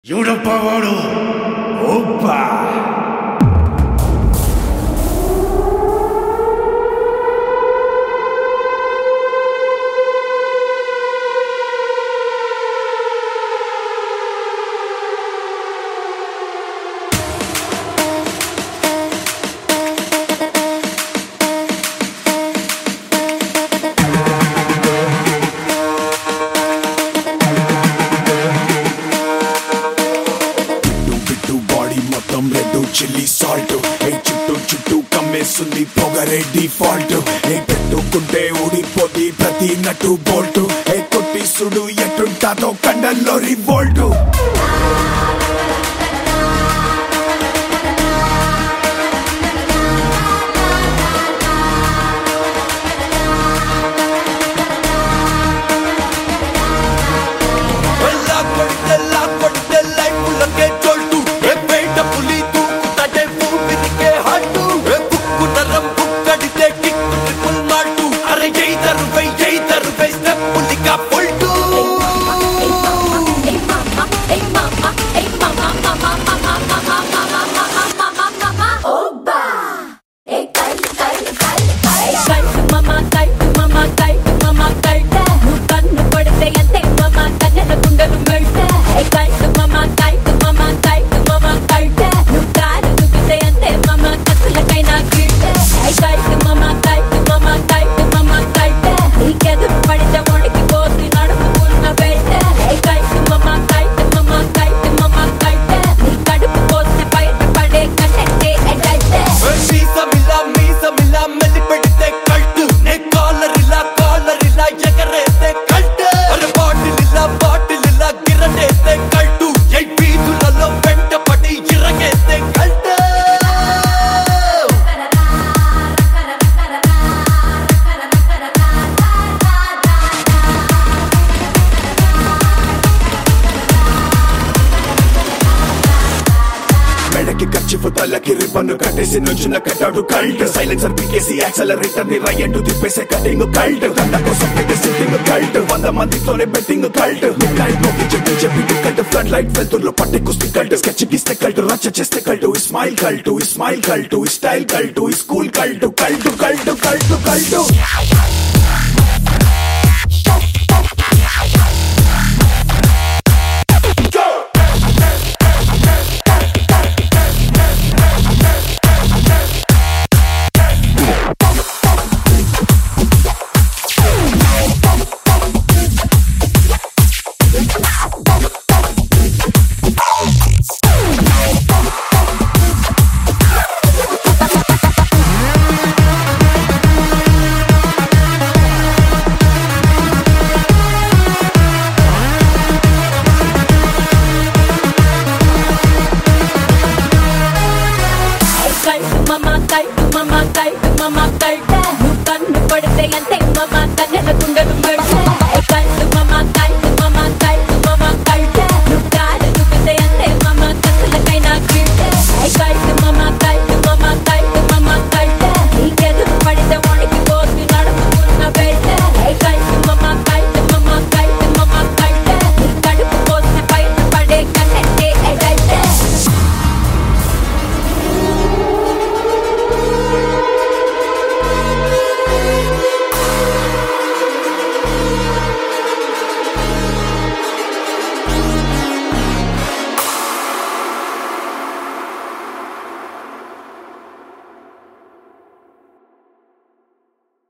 ఎవడప్పా వాడు ఓప్పా బిట్టు బిట్టు బాడీ మొత్తం రెడ్ చిల్లీ సాల్ట్ ఏ చుట్టూ చుట్టూ కమ్మేస్తుంది పొగరే డిఫాల్ట్ ఏ పెట్టుకుంటే ఊడిపోది ప్రతి నటు బోల్ట్ ఏ కొట్టి సుడు ఎట్టుంటాదో కండల్లో రివోల్ట్ లాక్పడితే లాక్పడితే లైఫ్లకే చోల్టు ఏ బయట పులి దూకుతాడే ఊపిరికే హట్టు ఏ బుక్కు నరం బుక్కడితే కిక్ ట్రిపుల్ మాటు అరే జై తరువై జై తరువై స్టెప్ పులిగా పొల్టు పడితే ఒడికి పోసి నడుపుకున్న బెల్ట్ కైట్ మమ్మ కైట్ మమ్మ కైట్ మమ్మ కైట్ నీ కడుపు పోస్తే బయట పడే కంటే అడల్ట్ మీసమిలా మీసమిలా మెల్లి పెడితే కల్ట్ నే కాలరిలా కాలరిలా ఎగరేస్తే కల్ట్ అరే బాటిలిలా బాటిలిలా గిరటేస్తే కల్టు ఎై పీచులలో వెంట పడి ఇరగేస్తే కల్ట్ మెడకి ఖర్చు తల్లకి రిబ్బన్ కట్టేసి నుంచున్న కట్టాడు కల్ట్ సైలెన్సర్ పీకేసి యాక్సలరేటర్ ని రయ్యండు తిప్పేసే కటింగ్ కల్ట్ దండ కోసం పెట్టే సిట్టింగ్ కల్ట్ వంద మందితోనే బెట్టింగ్ కల్ట్ కల్ట్ నొక్కి చెప్పి చెప్పి కల్ట్ ఫ్లడ్ లైట్ వెళ్తుల్లో పట్టి కుస్తీ కల్ట్ స్కెచ్ గీస్తే కల్ట్ రచ్చ చేస్తే cult smile cult smile cult style cult school cult cult cult cult cult kite మమ్మ కైట్ మమ్మ కైట్ మమ్మ కైట్ నువ్వు కన్ను పడితే అంతే మమ్మ కన్ను